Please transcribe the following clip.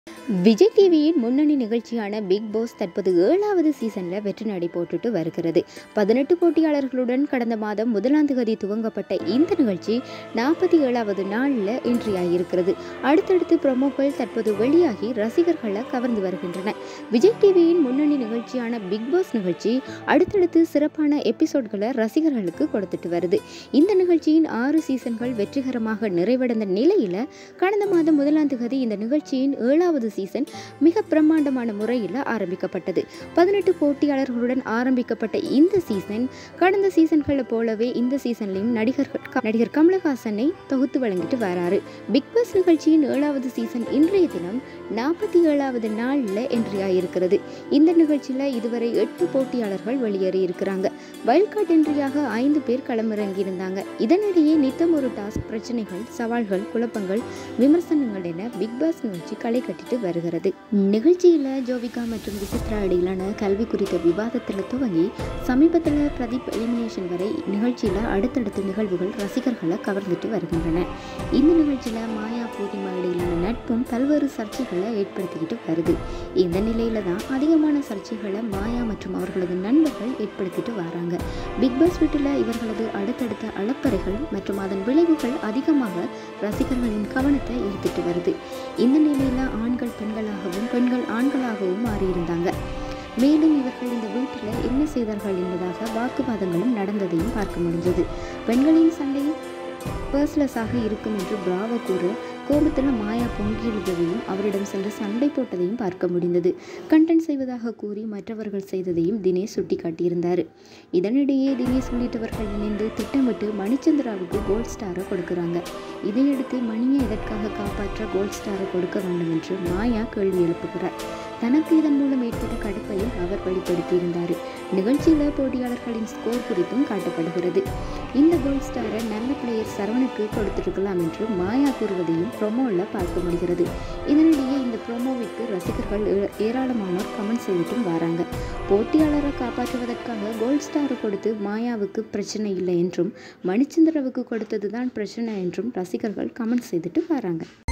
விஜய் டிவியின் முன்னணி நிகழ்ச்சியான பிக் பாஸ் தற்போது ஏழாவது சீசனில் வெற்றி நடை போட்டுட்டு வருகிறது பதினெட்டு போட்டியாளர்களுடன் கடந்த மாதம் முதலாம் தேதி துவங்கப்பட்ட இந்த நிகழ்ச்சி நாற்பத்தி ஏழாவது நாளில் என்ட்ரியாகியிருக்கிறது அடுத்தடுத்து ப்ரொமோக்கள் தற்போது வெளியாகி ரசிகர்களை கவர்ந்து வருகின்றன விஜய் டிவியின் முன்னணி நிகழ்ச்சியான பிக் பாஸ் நிகழ்ச்சி அடுத்தடுத்து சிறப்பான எபிசோட்களை ரசிகர்களுக்கு கொடுத்துட்டு வருது இந்த நிகழ்ச்சியின் ஆறு சீசன்கள் வெற்றிகரமாக நிறைவடைந்த நிலையில் கடந்த மாதம் முதலாம் தேதி இந்த நிகழ்ச்சியின் ஏழாவது சீசன் மிக பிரம்மாண்டமான முறையில் ஆரம்பிக்கப்பட்டது பதினெட்டு போட்டியாளர்களுடன் ஆரம்பிக்கப்பட்ட இந்த சீசன் கடந்த சீசன்களை போலவே இந்த சீசன்லையும் நடிகர்கள் நடிகர் கமலஹாசனை தொகுத்து வழங்கிட்டு வராரு பிக் பாஸ் நிகழ்ச்சியின் ஏழாவது சீசன் இன்றைய தினம் நாற்பத்தி ஏழாவது நாளில் என்ட்ரி ஆகியிருக்கிறது இந்த நிகழ்ச்சியில் இதுவரை எட்டு போட்டியாளர்கள் வெளியேறி இருக்கிறாங்க வைல்ட் கார்டு என்ட்ரியாக ஐந்து பேர் களமிறங்கியிருந்தாங்க இதனிடையே நித்தம் ஒரு டாஸ்க் பிரச்சனைகள் சவால்கள் குழப்பங்கள் விமர்சனங்கள் என பிக் பாஸ் நிகழ்ச்சி களை கட்டிட்டு வருகிறது நிகழ்ச்சியில் ஜோவிகா மற்றும் விசித்ரா இடையிலான கல்வி குறித்த விவாதத்தில் துவங்கி சமீபத்தில் பிரதீப் எலிமினேஷன் வரை நிகழ்ச்சியில் அடுத்தடுத்த நிகழ்வுகள் ரசிகர்களை கவர்ந்துட்டு வருகின்றன இந்த நிகழ்ச்சியில் மாயா பூர்ணிமா இடையிலான நட்பும் பல்வேறு சர்ச்சைகளை ஏற்படுத்திக்கிட்டு வருது இந்த நிலையில தான் அதிகமான சர்ச்சைகளை மாயா மற்றும் அவர்களது நண்பர்கள் ஏற்படுத்திட்டு வராங்க பிக் பாஸ் வீட்டில் இவர்களது அடுத்தடுத்த அளப்பறைகள் மற்றும் அதன் விளைவுகள் அதிகமாக ரசிகர்களின் கவனத்தை ஈர்த்துட்டு வருது இந்த நிலையில் ஆண்கள் பெண்களாகவும் பெண்கள் ஆண்களாகவும் மாறியிருந்தாங்க மேலும் இவர்கள் இந்த வீட்டில் என்ன செய்தார்கள் என்பதாக வாக்குவாதங்களும் நடந்ததையும் பார்க்க முடிஞ்சது பெண்களின் சண்டை பர்ஸ்லெஸ்ஸாக இருக்கும் என்று பிராவோ கூற கோபத்தில் மாயா பொங்கி எழுததையும் அவரிடம் சென்று சண்டை போட்டதையும் பார்க்க முடிந்தது கண்டென்ட் செய்வதாக கூறி மற்றவர்கள் செய்ததையும் தினேஷ் சுட்டிக்காட்டியிருந்தார் இதனிடையே தினேஷ் உள்ளிட்டவர்கள் இணைந்து திட்டமிட்டு மணிச்சந்திராவுக்கு கோல்ட் ஸ்டாரை கொடுக்குறாங்க இதையடுத்து மணியை எதற்காக காப்பாற்ற கோல்ட் ஸ்டாரை கொடுக்க வேண்டும் என்று மாயா கேள்வி எழுப்புகிறார் தனக்கு இதன் மூலம் ஏற்பட்ட கடுப்பையும் அவர் வெளிப்படுத்தியிருந்தார் நிகழ்ச்சியில் போட்டியாளர்களின் ஸ்கோர் குறித்தும் காட்டப்படுகிறது இந்த கோல்ட் ஸ்டாரை நல்ல பிளேயர் சரவணுக்கு கொடுத்திருக்கலாம் என்று மாயா கூறுவதையும் ப்ரொமோவில் பார்க்க முடிகிறது இதனிடையே இந்த ப்ரோமோவிற்கு ரசிகர்கள் ஏ- ஏராளமானோர் கமெண்ட் செய்துட்டும் வராங்க போட்டியாளரை காப்பாற்றுவதற்காக கோல்ட் ஸ்டாரை கொடுத்து மாயாவுக்கு பிரச்சனை இல்லை என்றும் மணிச்சந்திரவுக்கு கொடுத்தது தான் பிரச்சனை என்றும் ரசிகர்கள் கமெண்ட் செய்துட்டு வராங்க